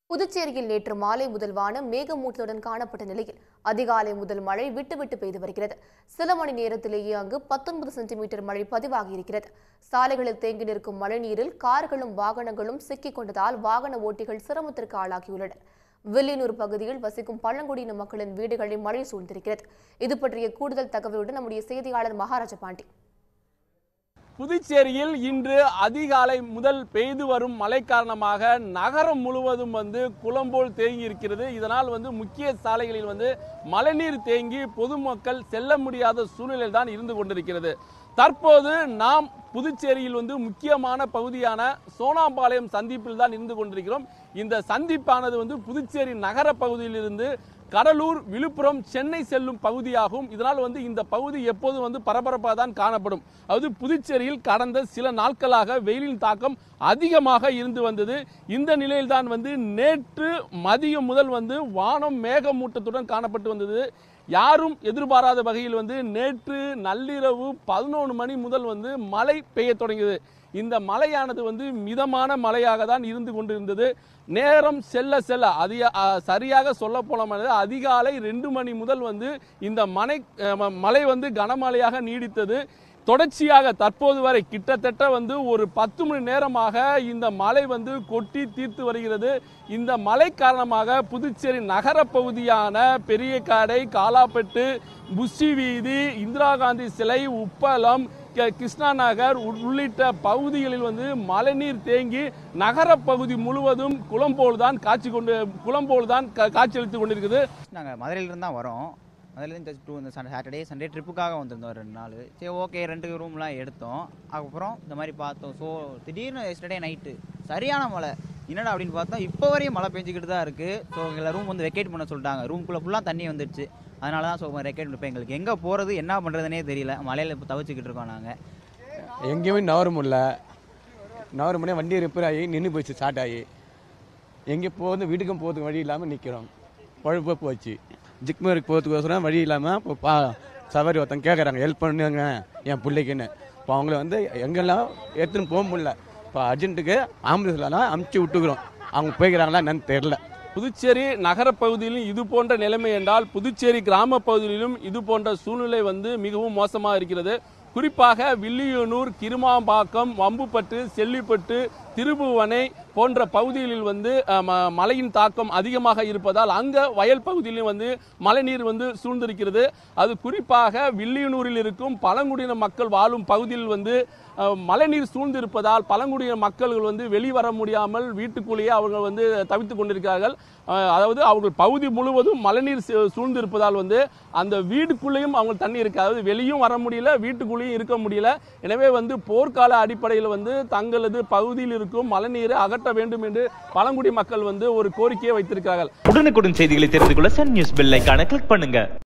புதுச்சேரியில் நேற்று மாலை முதல் வானம் மேகமூட்டத்துடன் காணப்பட்ட நிலையில் அதிகாலை முதல் மழை விட்டு விட்டு பெய்து வருகிறது சில மணி நேரத்திலேயே அங்கு பத்தொன்பது சென்டிமீட்டர் மழை பதிவாகியிருக்கிறது சாலைகளில் தேங்கி நிற்கும் மழைநீரில் கார்களும் வாகனங்களும் சிக்கிக் கொண்டதால் வாகன ஓட்டிகள் சிரமத்திற்கு ஆளாகியுள்ளனர் வில்லியனூர் பகுதியில் வசிக்கும் பழங்குடியின மக்களின் வீடுகளை மழை சூழ்ந்திருக்கிறது இது பற்றிய கூடுதல் தகவலுடன் நம்முடைய செய்தியாளர் மகாராஜ பாண்டி புதுச்சேரியில் இன்று அதிகாலை முதல் பெய்து வரும் மழை காரணமாக நகரம் முழுவதும் வந்து குளம்போல் தேங்கி இருக்கிறது இதனால் வந்து முக்கிய சாலைகளில் வந்து மழைநீர் தேங்கி பொதுமக்கள் செல்ல முடியாத சூழ்நிலை தான் இருந்து கொண்டிருக்கிறது தற்போது நாம் புதுச்சேரியில் வந்து முக்கியமான பகுதியான சோனாம்பாளையம் சந்திப்பில் தான் இருந்து கொண்டிருக்கிறோம் இந்த சந்திப்பானது வந்து புதுச்சேரி நகர பகுதியிலிருந்து கடலூர் விழுப்புரம் சென்னை செல்லும் பகுதியாகும் இதனால் வந்து இந்த பகுதி எப்போதும் வந்து பரபரப்பாக தான் காணப்படும் அதாவது புதுச்சேரியில் கடந்த சில நாட்களாக வெயிலின் தாக்கம் அதிகமாக இருந்து வந்தது இந்த நிலையில்தான் வந்து நேற்று மதியம் முதல் வந்து வானம் மேகமூட்டத்துடன் காணப்பட்டு வந்தது யாரும் எதிர்பாராத வகையில் வந்து நேற்று நள்ளிரவு பதினொன்று மணி முதல் வந்து மழை பெய்ய தொடங்கியது இந்த மழையானது வந்து மிதமான மழையாக தான் இருந்து கொண்டிருந்தது நேரம் செல்ல செல்ல அதிக அ, சரியாக சொல்ல போனோம்னா அதிகாலை ரெண்டு மணி முதல் வந்து இந்த மனை அ, ம- மழை வந்து கனமழையாக நீடித்தது தொடர்ச்சியாக தற்போது வரை கிட்டத்தட்ட வந்து ஒரு பத்து மணி நேரமாக இந்த மழை வந்து கொட்டி தீர்த்து வருகிறது இந்த மழை காரணமாக புதுச்சேரி நகர பகுதியான பெரிய காடை காலாப்பட்டு புஷி வீதி இந்திரா காந்தி சிலை உப்பளம் க- கிருஷ்ணா நகர் உள்- உள்ளிட்ட பகுதிகளில் வந்து மழைநீர் தேங்கி நகர பகுதி முழுவதும் குளம்போல் தான் காட்சி கொண்டு குளம்போல் தான் கா- காட்சியளித்துக் கொண்டிருக்குது நாங்கள் மதுரையிலேருந்து தான் வரோம் மதுரையிலேருந்து ஜஸ்ட் டூ இந்த சண்டே சாட்டர்டே சண்டே ட்ரிப்புக்காக வந்திருந்தோம் ரெண்டு நாள் சரி ஓகே ரெண்டு ரூம்லாம் எடுத்தோம் அதுக்கப்புறம் இந்த மாதிரி பார்த்தோம் ஸோ திடீர்னு எஸ்டர்டே நைட்டு சரியான மழை என்னடா அப்படின்னு பார்த்தா இப்போ வரையும் மழை பெஞ்சிக்கிட்டு தான் இருக்குது ஸோ எங்களை ரூம் வந்து வெக்கேட் பண்ண சொல்லிட்டாங்க ரூம்குள்ளே ஃபுல்லாக தண்ணி வந்துடுச்சு அதனால தான் ஸோ வெக்கேட் இப்போ எங்களுக்கு எங்கே போகிறது என்ன பண்ணுறதுனே தெரியல மழையில் இப்போ தவிச்சிக்கிட்டு இருக்கோம் நாங்கள் எங்கேயுமே நவர முடியல நவர முடிய வண்டி ரிப்பேர் ஆகி நின்று போச்சு ஸ்டார்ட் ஆகி எங்கே போகிறது வீட்டுக்கும் போகிறதுக்கு வழி இல்லாமல் நிற்கிறோம் பழுப்பாக போச்சு ஜிக்மருக்கு போகிறதுக்கோசரம் வழி இல்லாமல் இப்போ பா சவாரி ஒருத்தங்க கேட்குறாங்க ஹெல்ப் பண்ணுங்க என் பிள்ளைக்குன்னு இப்போ அவங்கள வந்து எங்கெல்லாம் எடுத்துன்னு போக முடியல இப்போ அர்ஜென்ட்டுக்கு ஆம்புலன்ஸ்லாம் அமுச்சு விட்டுக்கிறோம் அவங்க போய்க்கிறாங்களா என்னன்னு தெரில புதுச்சேரி நகர பகுதியிலும் இது போன்ற நிலைமை என்றால் புதுச்சேரி கிராம பகுதியிலும் இது போன்ற சூழ்நிலை வந்து மிகவும் மோசமாக இருக்கிறது குறிப்பாக வில்லியனூர் கிருமாம்பாக்கம் வம்புப்பட்டு செல்லிப்பட்டு திருபுவனை போன்ற பகுதிகளில் வந்து அஹ், ம- மழையின் தாக்கம் அதிகமாக இருப்பதால் அங்கே வயல் பகுதியிலும் வந்து மழைநீர் வந்து சூழ்ந்திருக்கிறது அது குறிப்பாக வில்லியனூரில் இருக்கும் பழங்குடியின மக்கள் வாழும் பகுதியில் வந்து அஹ், மழைநீர் சூழ்ந்திருப்பதால் பழங்குடியின மக்கள்கள் வந்து வெளிவர முடியாமல் வீட்டுக்குள்ளேயே அவர்கள் வந்து தவித்துக் கொண்டிருக்கிறார்கள் அஹ், அதாவது அவர்கள் பகுதி முழுவதும் மழைநீர் சூ- சூழ்ந்திருப்பதால் வந்து அந்த வீட்டுக்குள்ளேயும் அவங்க தண்ணி இருக்கு அதாவது வெளியும் வர முடியல வீட்டுக்குள்ளேயும் இருக்க முடியல எனவே வந்து போர்க்கால அடிப்படையில் வந்து தங்களது பகுதியில் இருக்கும் மழைநீரை அகற்ற வேண்டும் என்று பழங்குடி மக்கள் வந்து ஒரு கோரிக்கையை வைத்திருக்கிறார்கள் உடனுக்குடன் செய்திகளை தெரிந்து கொள்ள சன் நியூஸ் பெல் ஐகானை கிளிக் பண்ணுங்க